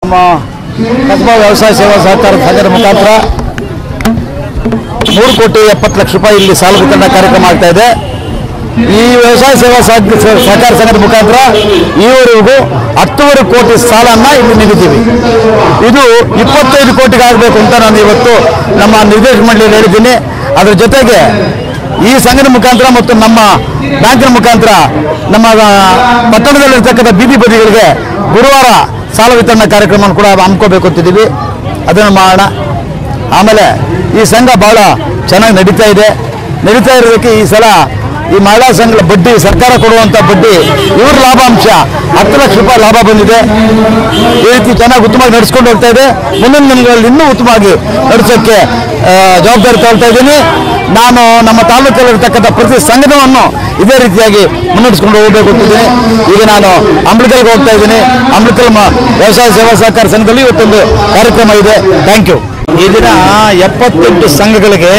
ನಮ್ಮ ಕಸ್ಬಾ ವ್ಯವಸಾಯ ಸೇವಾ ಸಹಕಾರ ಸಂಘದ ಮುಖಾಂತರ ಮೂರು ಕೋಟಿ ಎಪ್ಪತ್ತು ಲಕ್ಷ ರೂಪಾಯಿ ಇಲ್ಲಿ ಸಾಲ ವಿತರಣಾ ಕಾರ್ಯಕ್ರಮ ಆಗ್ತಾ ಇದೆ ಈ ವ್ಯವಸಾಯ ಸೇವಾ ಸಹ- ಸಹಕಾರ ಸಂಘದ ಮುಖಾಂತರ ಈವರೆಗೂ ಹತ್ತುವರೆ ಕೋಟಿ ಸಾಲನ್ನ ಇಲ್ಲಿ ನೀಡಿದ್ದೀವಿ ಇದು ಇಪ್ಪತ್ತೈದು ಕೋಟಿಗೆ ಆಗಬೇಕು ಅಂತ ನಾನು ಇವತ್ತು ನಮ್ಮ ನಿರ್ದೇಶಕ ಮಂಡಳಿಯಲ್ಲಿ ಹೇಳಿದ್ದೀನಿ ಅದರ ಜೊತೆಗೆ ಈ ಸಂಘದ ಮುಖಾಂತರ ಮತ್ತು ನಮ್ಮ ಬ್ಯಾಂಕಿನ ಮುಖಾಂತರ ನಮ್ಮ ಆ, ಪಟ್ಟಣದಲ್ಲಿರ್ತಕ್ಕಂಥ ಬೀದಿ ಬದಿಗಳಿಗೆ ಗುರುವಾರ ಸಾಲ ವಿತರಣಾ ಕಾರ್ಯಕ್ರಮವನ್ನು ಕೂಡ ಹಮ್ಮಿಕೋಬೇಕು ಅಂತಿದ್ದೀವಿ ಅದನ್ನು ಮಾಡೋಣ ಆಮೇಲೆ ಈ ಸಂಘ ಬಹಳ ಚೆನ್ನಾಗಿ ನಡೀತಾ ಇದೆ ನಡೀತಾ ಇರೋದಕ್ಕೆ ಈ ಸಲ ಈ ಮಹಿಳಾ ಸಂಘದ ಬಡ್ಡಿ ಸರ್ಕಾರ ಕೊಡುವಂಥ ಬಡ್ಡಿ ಇವ್ರ ಲಾಭಾಂಶ ಹತ್ತು ಲಕ್ಷ ರೂಪಾಯಿ ಲಾಭ ಬಂದಿದೆ ಈ ರೀತಿ ಚೆನ್ನಾಗಿ ಉತ್ತಮವಾಗಿ ನಡೆಸ್ಕೊಂಡು ಹೋಗ್ತಾ ಇದೆ ಮುಂದಿನ ದಿನಗಳಲ್ಲಿ ಇನ್ನೂ ಉತ್ತಮವಾಗಿ ನಡೆಸೋಕ್ಕೆ ಆ, ಜವಾಬ್ದಾರಿ ತಗೊಳ್ತಾ ಇದ್ದೀನಿ ನಾನು ನಮ್ಮ ತಾಲೂಕಲ್ಲಿರ್ತಕ್ಕಂಥ ಪ್ರತಿ ಸಂಘವನ್ನು ಇದೇ ರೀತಿಯಾಗಿ ಮುನ್ನಡೆಸ್ಕೊಂಡು ಹೋಗಬೇಕು ಅಂತಿದ್ದೀನಿ ಈಗ ನಾನು ಅಂಬ್ಲಿಕಲ್ಗೆ ಹೋಗ್ತಾ ಇದ್ದೀನಿ ಅಂಬ್ಲಿಕಲ್ ಮ- ವ್ಯವಸಾಯ ಸೇವಾ ಸಹಕಾರ ಸಂಘದಲ್ಲಿ ಇವತ್ತೊಂದು ಕಾರ್ಯಕ್ರಮ ಇದೆ ಥ್ಯಾಂಕ್ ಯು ಈ ದಿನ ಎಪ್ಪತ್ತೆಂಟು ಸಂಘಗಳಿಗೆ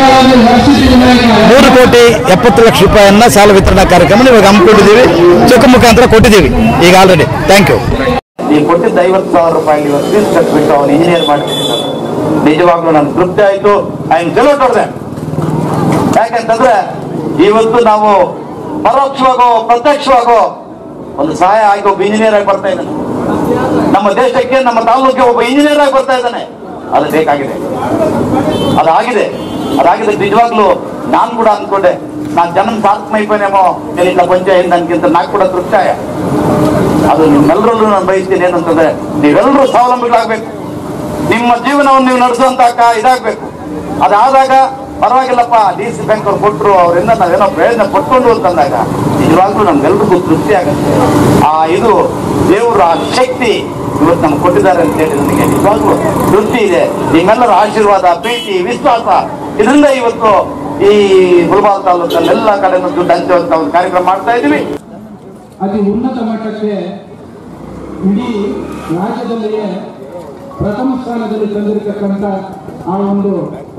ಮೂರು ಕೋಟಿ ಎಪ್ಪತ್ತು ಲಕ್ಷ ರೂಪಾಯಿಯನ್ನ ಸಾಲ ವಿತರಣಾ ಕಾರ್ಯಕ್ರಮ ಇವಾಗ ಹಮ್ಮಿಕೊಂಡಿದ್ದೀವಿ ಚೆಕ್ ಮುಖಾಂತರ ಕೊಟ್ಟಿದ್ದೀವಿ ಈಗ ಆಲ್ರೆಡಿ ಥ್ಯಾಂಕ್ ಯು ನೀವು ಕೊಟ್ಟಿದ್ದ ಐವತ್ತು ಸಾವಿರ ರೂಪಾಯಿ ಇವತ್ತು ಫೀಸ್ ಕಟ್ಬಿಟ್ಟು ಅವನು ಇಂಜಿನಿಯರ್ ಮಾಡಿದ್ದೀನಿ ನಾನು ನಿಜವಾಗ್ಲೂ ನನ್ಗೆ ತೃಪ್ತಿ ಆಯ್ತು ಐ ಎಮ್ ಸೆಲ್ಯೂಟ್ ಹೊಡೆದೆ ಯಾಕಂತಂದ್ರೆ ಇವತ್ತು ನಾವು ಪರೋಕ್ಷವಾಗೋ ಪ್ರತ್ಯಕ್ಷವಾಗೋ ಒಂದು ಸಹಾಯ ಆಗಿ ಒಬ್ಬ ಇಂಜಿನಿಯರ್ ಆಗಿ ಬರ್ತಾ ಇದ್ದಾನೆ ನಮ್ಮ ದೇಶಕ್ಕೆ ನಮ್ಮ ತಾಲೂಕಿಗೆ ಒಬ್ಬ ಇಂಜಿನಿಯರ್ ಆಗಿ ಬರ್ತಾ ಇದ್ದಾನೆ ಅದು ಬೇಕಾಗಿದೆ ಅದಾಗಿದೆ ಅದಾಗಿದೆ ನಿಜವಾಗ್ಲೂ ನಾನು ಕೂಡ ಅಂದ್ಕೊಂಡೆ ನಾನು ಜನ ಸಾತ್ಮೈಪನೇಮೋ ಏನಿಲ್ಲ ಪಂಚಾಯತ್ ನನ್ಗಿಂತ ನಾಲ್ಕು ಕೂಡ ತೃಪ್ತಾಯ ಅದು ನಿಮ್ಮೆಲ್ಲರಲ್ಲೂ ನಾನು ಬಯಸ್ತೀನಿ ಏನಂತಂದ್ರೆ ನೀವೆಲ್ಲರೂ ಸ್ವಾವಲಂಬಿಗಳಾಗಬೇಕು ನಿಮ್ಮ ಜೀವನವನ್ನು ನೀವು ನಡೆಸುವಂತ ಕ- ಇದಾಗಬೇಕು ಅದಾದಾಗ ಪರವಾಗಿಲ್ಲಪ್ಪ ಡಿ ಸಿ ಬ್ಯಾಂಕ್ ಅವ್ರು ಕೊಟ್ಟರು ಅವರಿಂದ ನಾವೇನೋ ಪ್ರಯೋಜನ ಪಡ್ಕೊಂಡು ಅಂತಂದಾಗ ನಿಜವಾಗ್ಲೂ ನಮ್ಗೆಲ್ರಿಗೂ ತೃಪ್ತಿ ಆಗುತ್ತೆ ಆ ಇದು ದೇವರ ಆ ಶಕ್ತಿ ಇವತ್ತು ನಮ್ಗೆ ಕೊಟ್ಟಿದ್ದಾರೆ ಅಂತ ಹೇಳಿ ನನಗೆ ನಿಜವಾಗ್ಲೂ ತೃಪ್ತಿ ಇದೆ ನಿಮ್ಮೆಲ್ಲರ ಆಶೀರ್ವಾದ ಪ್ರೀತಿ ವಿಶ್ವಾಸ ಇದರಿಂದ ಇವತ್ತು ಈ ಮುಳಬಾಲ್ ತಾಲೂಕಲ್ಲಿ ಎಲ್ಲ ಕಡೆನೂ ದುಡ್ಡು ಹಂಚುವಂತ ಒಂದು ಕಾರ್ಯಕ್ರಮ ಮಾಡ್ತಾ ಇದ್ದೀವಿ ಅತಿ ಉನ್ನತ ಮಟ್ಟಕ್ಕೆ ಇಡೀ ರಾಜ್ಯದಲ್ಲಿಯೇ ಪ್ರಥಮ ಸ್ಥಾನದಲ್ಲಿ ತಂದಿರತಕ್ಕಂಥ ಆ ಒಂದು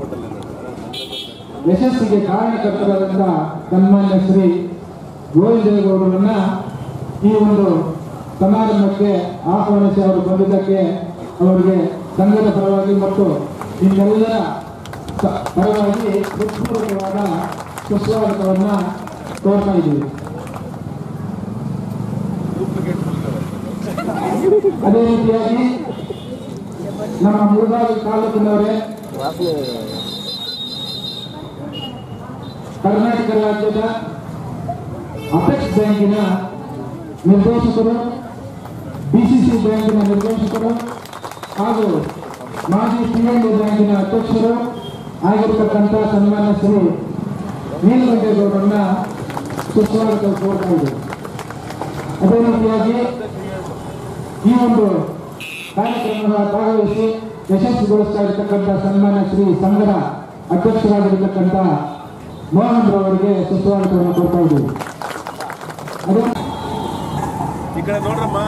ಯಶಸ್ಸಿಗೆ ಕಾರಣಕರ್ತರಾದಂಥ ಸನ್ಮಾನ್ಯ ಶ್ರೀ ಗೋವಿಂದೇಗೌಡರನ್ನ ಈ ಒಂದು ಸಮಾರಂಭಕ್ಕೆ ಆಹ್ವಾನಿಸಿ ಅವರು ಬಂದಿದ್ದಕ್ಕೆ ಅವರಿಗೆ ಸಂಘದ ಪರವಾಗಿ ಮತ್ತು ನಿಮ್ಮೆಲ್ಲರ ಸ- ಪರವಾಗಿ ಹೃತ್ಪೂರ್ವಕವಾದ ಸುಸ್ವಾಗತವನ್ನ ಕೋರ್ತಾ ಇದ್ದೀವಿ ಅದೇ ರೀತಿಯಾಗಿ ನಮ್ಮ ಮುಳಬಾಗಿ ತಾಲೂಕಿನವರೇ ಕರ್ನಾಟಕ ರಾಜ್ಯದ ಅಪೆಕ್ಸ್ ಬ್ಯಾಂಕಿನ ನಿರ್ದೇಶಕರು ಡಿಸಿಸಿ ಬ್ಯಾಂಕಿನ ನಿರ್ದೇಶಕರು ಹಾಗೂ ಮಾಜಿ ಪಿಎನ್ಡಿ ಬ್ಯಾಂಕಿನ ಅಧ್ಯಕ್ಷರು ಆಗಿರತಕ್ಕಂಥ ಸನ್ಮಾನ್ಯ ಶ್ರೀ ನೀಲಕಂಠೇಗೌಡರನ್ನ ಸುಸ್ವಾಗತ ಕೋರ್ತಾ ಇದೆ ಅದೇ ರೀತಿಯಾಗಿ ಈ ಒಂದು ಕಾರ್ಯಕ್ರಮದ ಭಾಗವಹಿಸಿ ಯಶಸ್ವಿಗೊಳಿಸ್ತಾ ಇರತಕ್ಕಂಥ ಸನ್ಮಾನ್ಯ ಶ್ರೀ ಸಂಘದ ಅಧ್ಯಕ್ಷರಾಗಿರತಕ್ಕಂಥ ಮೋಹನ್ ರವರಿಗೆ ಸುಸ್ವಾಗತವನ್ನು ಕೊಡ್ತಾ ಇದ್ದೀವಿ ಅದೇ ಈ ಕಡೆ ನೋಡ್ರಮ್ಮ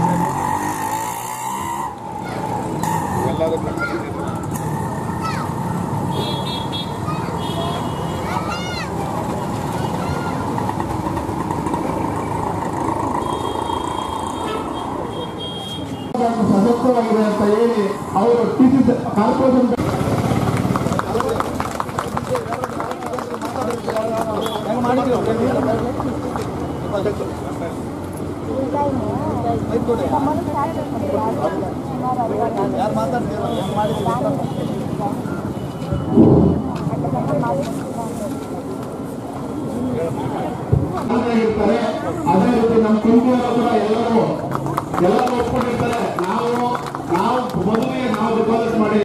ಸದಸ್ಯರಾಗಿದೆ ಅಂತ ಹೇಳಿ ಅವರು ಟಿಸಿ ಕಾರ್ಪೊರೇಷನ್ ಇರ್ತಾರೆ ಅದೇ ರೀತಿ ನಮ್ಮ ಕುಂಟಿಯವರು ಕೂಡ ಎಲ್ಲರೂ ಎಲ್ಲರೂ ಒಪ್ಕೊಂಡಿರ್ತಾರೆ ನಾವು ನಾವು ಮೊದಲಿಗೆ ನಾವು ಡಿಪಾಸಿಟ್ ಮಾಡಿ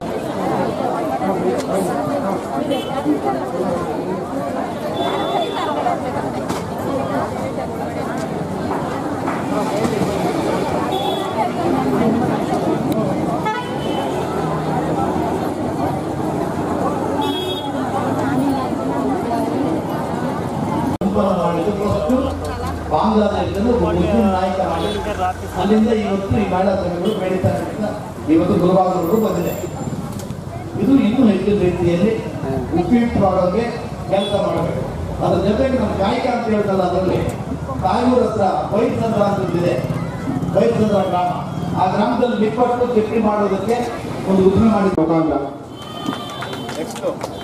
ಸಂಪನ್ನ ಮಾಡಿದ್ದು ಫಸ್ಟ್ ಬಾಂಗ್ಲಾದೇಶದಲ್ಲಿ ಒಬ್ಬ ಮುಸ್ಲಿಂ ನಾಯಕ ಮಾಡಿ ಅಲ್ಲಿಂದ ಇವತ್ತು ಈ ಮಹಿಳಾ ಸಂಘಗಳು ಬೆಳೀತಾ ಇರೋದ್ರಿಂದ ಇವತ್ತು ಗುರುವಾರವರೆಗೂ ಬಂದಿದೆ ಇದು ಇನ್ನೂ ಹೆಚ್ಚಿನ ರೀತಿಯಲ್ಲಿ ಉಪಯುಕ್ತವಾಗೋಕ್ಕೆ ಕೆಲಸ ಮಾಡಬೇಕು ಅದ್ರ ಜೊತೆಗೆ ನಮ್ಮ ಕಾಯಕ ಅಂತ ಹೇಳ್ತಲ್ಲ ಅದರಲ್ಲಿ ಕಾಯೂರ್ ಹತ್ರ ಬೈಸಂದ್ರ ಅಂತ ಇದೆ ಬೈಸಂದ್ರ ಗ್ರಾಮ ಆ ಗ್ರಾಮದಲ್ಲಿ ನಿಪ್ಪಟ್ಟು ಚಟ್ನಿ ಮಾಡೋದಕ್ಕೆ ಒಂದು ಉದ್ದಿಮೆ ಮಾಡಿ ಮುಖಾಂತರ ನೆಕ್ಸ್ಟ್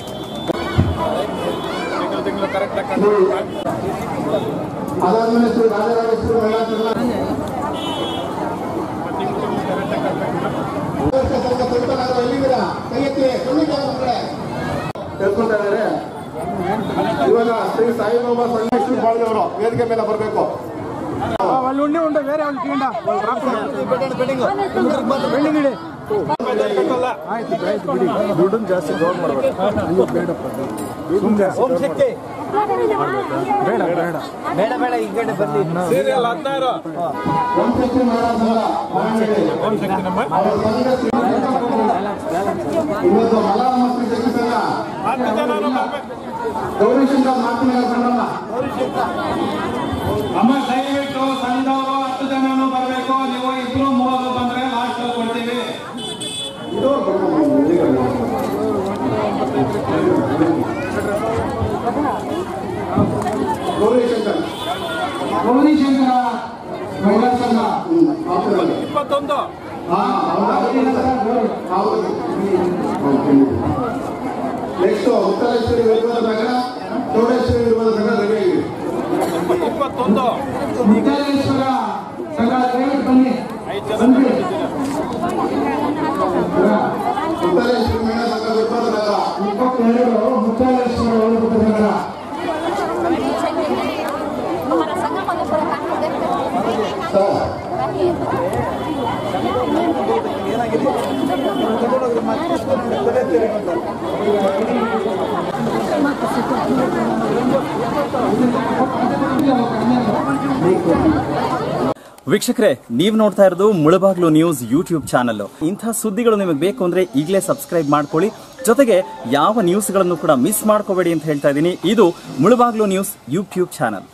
ತಿಂಗಳು ತಿಂಗಳು ಕರೆಕ್ಟ್ ಅದಾದ್ಮೇಲೆ ಶ್ರೀ ರಾಜರಾಜೇಶ್ವರಿ ಮಹಿಳಾ ಸಂಘ ತಿಳ್ಕೊಂಡಾಗ ಎಲ್ಲಿದ್ದೀರಾ ಕೈ ಎತ್ತಿ ಖಂಡಿತ ಮಕ್ಕಳೇ ತಿಳ್ಕೊಂತಾ ಇದ್ದಾರೆ ಇವಾಗ ಶ್ರೀ ಸಾಯಿಬಾಬಾ ಸಂಘ ಶ್ರೀ ಬಾಳ್ದವರು ವೇದಿಕೆ ಮೇಲೆ ಬರಬೇಕು ಸೀರಿಯಲ್ ಹದಿನಾರು ವಂಶಶ್ರೀ ಮಹಿಳಾ ಸಂಘ ಮಾನವೀಯತೆ. ಅವರ ಸಂಘ ಶ್ರೀ ಇವತ್ತು ಮಲಾರಮ್ಮ ಶ್ರೀ ಶಕ್ತಿ ಸಂಘ ಹತ್ತು ಜನ ಬರ್ಬೇಕು ಗೌರೀಶಂಕರ್ ಮಾತಿನ ಸಂಗಮ ಅಮ್ಮ ದಯವಿಟ್ಟು ಸಂಘದವರು ಹತ್ತು ಜನನು ಬರಬೇಕು ನೀವು ಇಬ್ರು ಮೂವರು ಬಂದ್ರೆ ಲಾಸ್ಟ್ ಕೊಡ್ತೀವಿ ಗೌರೀಶಂಕರ್ ಗೌರಿಶಂಕರ ಮಹಿಳಾ ಸಂಘ ಹ್ಮ್, ಮಾತುಕತೆ. ಇಪ್ಪತ್ತೊಂದು ಹಾ, ಹೌದು. ನೆಕ್ಸ್ಟ್ ಉತ್ತರೇಶ್ವರಿ ವಿರುದ್ಧದ ಪ್ರಕರಣ ಚೌಡೇಶ್ವರಿ ವಿರುದ್ಧದ ಪ್ರಕರಣ ರೆಡಿ ಆಗಿದೆ ಇಪ್ಪತ್ತೊಂದು ಮುದ್ದೇಶ್ವರ ಸಂಘ ದಯವಿಟ್ಟು ಬನ್ನಿ ಐದು ಜನ ಬಂದಿದ್ದೀರಾ ಉತ್ತರೇಶ್ವರಿ ಮಹಿಳಾ ಸಂಘ ವಿರುದ್ಧದ ಪ್ರಕರಣ ಇಪ್ಪತ್ತೆರಡು ಮುದ್ದೇಶ್ವರ ಒಳಗುತ್ತ ಸಂಘ Hamaरा संग मने पूरा काम कर देते ಸರ್ ವೀಕ್ಷಕರೇ ನೀವು ನೋಡ್ತಾ ಇರೋದು ಮುಳಬಾಗ್ಲು ನ್ಯೂಸ್ ಯೂಟ್ಯೂಬ್ ಚಾನಲ್ ಇಂಥ ಸುದ್ದಿಗಳು ನಿಮಗೆ ಬೇಕು ಅಂದ್ರೆ ಈಗಲೇ ಸಬ್ಸ್ಕ್ರೈಬ್ ಮಾಡ್ಕೊಳ್ಳಿ ಜೊತೆಗೆ ಯಾವ ನ್ಯೂಸ್ಗಳನ್ನು ಕೂಡ ಮಿಸ್ ಮಾಡ್ಕೋಬೇಡಿ ಅಂತ ಹೇಳ್ತಾ ಇದ್ದೀನಿ ಇದು ಮುಳಬಾಗ್ಲು ನ್ಯೂಸ್ ಯೂಟ್ಯೂಬ್ ಚಾನಲ್